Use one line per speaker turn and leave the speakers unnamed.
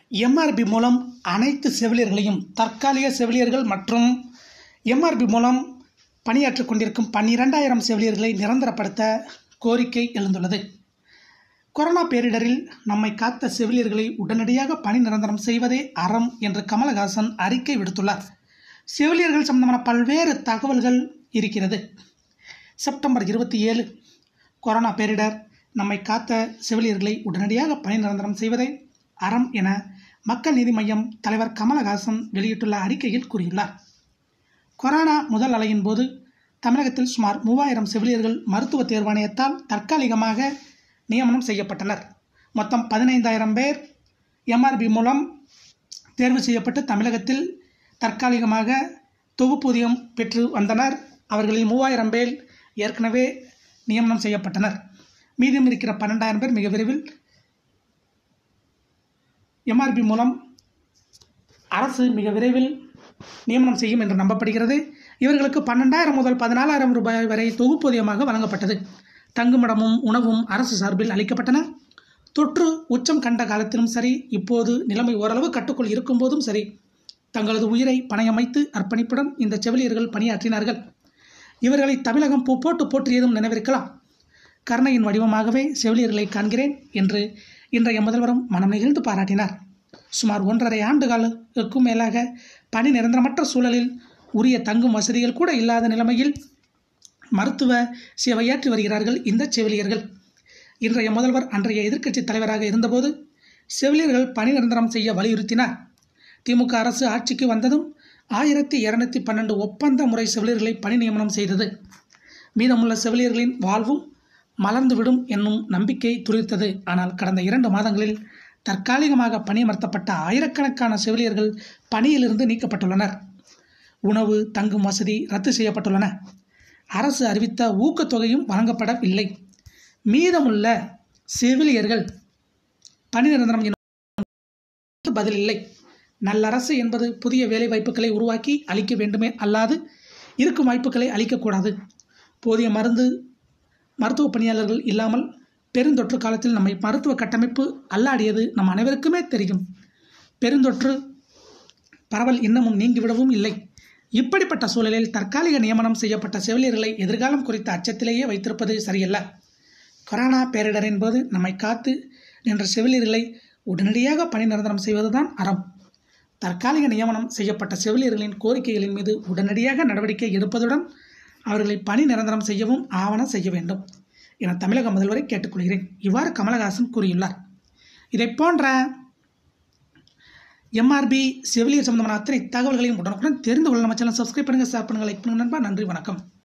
MRP மூலம் அனைத்து செவிலியர்களையும் தற்காலிக செவிலியர்கள் மற்றும் எம்ஆர்பி மூலம் பணியாற்றிக் கொண்டிருக்கும் பன்னிரெண்டாயிரம் செவிலியர்களை நிரந்தரப்படுத்த கோரிக்கை எழுந்துள்ளது கொரோனா பேரிடரில் நம்மை காத்த செவிலியர்களை உடனடியாக பணி நிரந்தரம் செய்வதே அறம் என்று கமலஹாசன் அறிக்கை விடுத்துள்ளார் செவிலியர்கள் சம்பந்தமான பல்வேறு தகவல்கள் இருக்கிறது செப்டம்பர் இருபத்தி ஏழு கொரோனா பேரிடர் நம்மை காத்த செவிலியர்களை உடனடியாக பணி நிரந்தரம் செய்வதே அறம் என மக்கள் நீதி மய்யம் தலைவர் கமலஹாசன் வெளியிட்டுள்ள அறிக்கையில் கூறியுள்ளார் கொரோனா முதல் அலையின் போது தமிழகத்தில் சுமார் மூவாயிரம் செவிலியர்கள் மருத்துவ தேர்வாணையத்தால் தற்காலிகமாக நியமனம் செய்யப்பட்டனர் மொத்தம் பதினைந்தாயிரம் பேர் எம்ஆர்பி மூலம் தேர்வு செய்யப்பட்டு தமிழகத்தில் தற்காலிகமாக தொகுப்பூதியம் பெற்று வந்தனர் அவர்களில் மூவாயிரம் பேர் ஏற்கனவே நியமனம் செய்யப்பட்டனர் மீதம் இருக்கிற பன்னெண்டாயிரம் பேர் மிக விரைவில் எம்ஆர்பி மூலம் அரசு மிக விரைவில் நியமனம் செய்யும் என்று நம்பப்படுகிறது இவர்களுக்கு பன்னெண்டாயிரம் முதல் பதினாலாயிரம் ரூபாய் வரை தொகுப்பூதியமாக வழங்கப்பட்டது தங்குமிடமும் உணவும் அரசு சார்பில் அளிக்கப்பட்டன தொற்று உச்சம் கண்ட காலத்திலும் சரி இப்போது நிலைமை ஓரளவு கட்டுக்குள் இருக்கும்போதும் சரி தங்களது உயிரை பணையமைத்து அர்ப்பணிப்புடன் இந்த செவிலியர்கள் பணியாற்றினார்கள் இவர்களை தமிழகம் பூ போட்டு போற்றியதும் நினைவிருக்கலாம் கருணையின் வடிவமாகவே செவிலியர்களை காண்கிறேன் என்று இன்றைய முதல்வரும் மனம் நெகிழ்ந்து பாராட்டினார் சுமார் ஒன்றரை ஆண்டு காலுக்கும் மேலாக பணி நிரந்தரமற்ற சூழலில் உரிய தங்கும் வசதிகள் கூட இல்லாத நிலைமையில் மருத்துவ சேவையாற்றி வருகிறார்கள் இந்த செவிலியர்கள் இன்றைய முதல்வர் அன்றைய எதிர்க்கட்சி தலைவராக இருந்தபோது செவிலியர்கள் பணி நிரந்தரம் செய்ய வலியுறுத்தினார் திமுக அரசு ஆட்சிக்கு வந்ததும் ஆயிரத்தி இருநூத்தி பன்னெண்டு ஒப்பந்த முறை செவிலியர்களை பணி நியமனம் செய்தது மீதமுள்ள செவிலியர்களின் வாழ்வும் மலர்ந்துவிடும் என்னும் நம்பிக்கை துளிர்த்தது ஆனால் கடந்த இரண்டு மாதங்களில் தற்காலிகமாக பணியமர்த்தப்பட்ட ஆயிரக்கணக்கான செவிலியர்கள் பணியிலிருந்து நீக்கப்பட்டுள்ளனர் உணவு தங்கும் வசதி ரத்து செய்யப்பட்டுள்ளன அரசு அறிவித்த ஊக்கத்தொகையும் வழங்கப்படவில்லை மீதமுள்ள செவிலியர்கள் பணி நிரந்தரம் எனும் பதில் இல்லை நல்லரசு என்பது புதிய வேலை வாய்ப்புகளை உருவாக்கி அளிக்க வேண்டுமே அல்லாது இருக்கும் வாய்ப்புகளை அளிக்கக்கூடாது போதிய மருந்து மருத்துவ பணியாளர்கள் இல்லாமல் பெருந்தொற்று காலத்தில் நம்மை மருத்துவ கட்டமைப்பு அல்லாடியது நம் அனைவருக்குமே தெரியும் பெருந்தொற்று பரவல் இன்னமும் நீங்கிவிடவும் இல்லை இப்படிப்பட்ட சூழலில் தற்காலிக நியமனம் செய்யப்பட்ட செவிலியர்களை எதிர்காலம் குறித்த அச்சத்திலேயே வைத்திருப்பது சரியல்ல கொரோனா பேரிடரின் போது நம்மை காத்து நின்ற செவிலியர்களை உடனடியாக பணி நிரந்தரம் செய்வதுதான் அறம் தற்காலிக நியமனம் செய்யப்பட்ட செவிலியர்களின் கோரிக்கைகளின் மீது உடனடியாக நடவடிக்கை எடுப்பதுடன் அவர்களை பணி நிரந்தரம் செய்யவும் ஆவணம் செய்ய வேண்டும் என தமிழக முதல்வரை கேட்டுக்கொள்கிறேன் இவ்வாறு கமலஹாசன் கூறியுள்ளார் இதை போன்ற எம்ஆர்பி செவிலியர் சம்பந்தமான அத்தனை தகவல்களையும் உடனுக்குடன் தெரிந்து கொள்ள நம்ம சேனல் சப்ஸ்கிரைப் பண்ணுங்கள் ஷேர் பண்ணுங்கள் லைக் பண்ணுங்கள் நண்பா நன்றி வணக்கம்